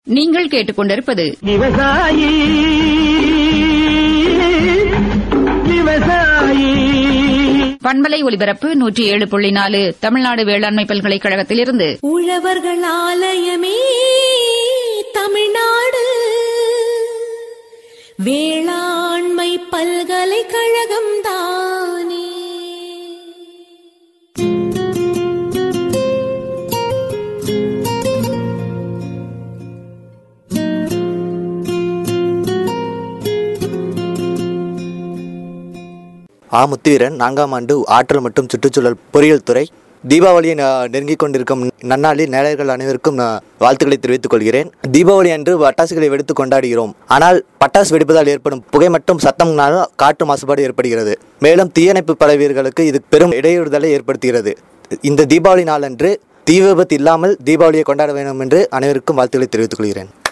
நீங்கள் கேட்டுக்கொண்டிருப்பது விவசாயி விவசாயி பண்பலை ஒலிபரப்பு நூற்றி ஏழு புள்ளி நாலு தமிழ்நாடு வேளாண்மை பல்கலைக்கழகத்திலிருந்து உழவர்கள் ஆலயமே தமிழ்நாடு வேளாண்மை பல்கலைக்கழகம் தானே ஆ முத்துவீரன் நான்காம் ஆண்டு ஆற்றல் மற்றும் சுற்றுச்சூழல் பொறியியல் துறை தீபாவளியை ந- நெருங்கிக் கொண்டிருக்கும் நன்னாளில் நேயர்கள் அனைவருக்கும் நான் வாழ்த்துக்களை தெரிவித்துக் கொள்கிறேன் தீபாவளி அன்று பட்டாசுகளை வெடித்து கொண்டாடுகிறோம் ஆனால் பட்டாசு வெடிப்பதால் ஏற்படும் புகை மற்றும் சத்தம்னால காற்று மாசுபாடு ஏற்படுகிறது மேலும் தீயணைப்பு படைவீரர்களுக்கு இது பெரும் இடையூறுதலை ஏற்படுத்துகிறது இந்த தீபாவளி நாளன்று தீ விபத்து இல்லாமல் தீபாவளியை கொண்டாட வேண்டும் என்று அனைவருக்கும் வாழ்த்துக்களை தெரிவித்துக் கொள்கிறேன்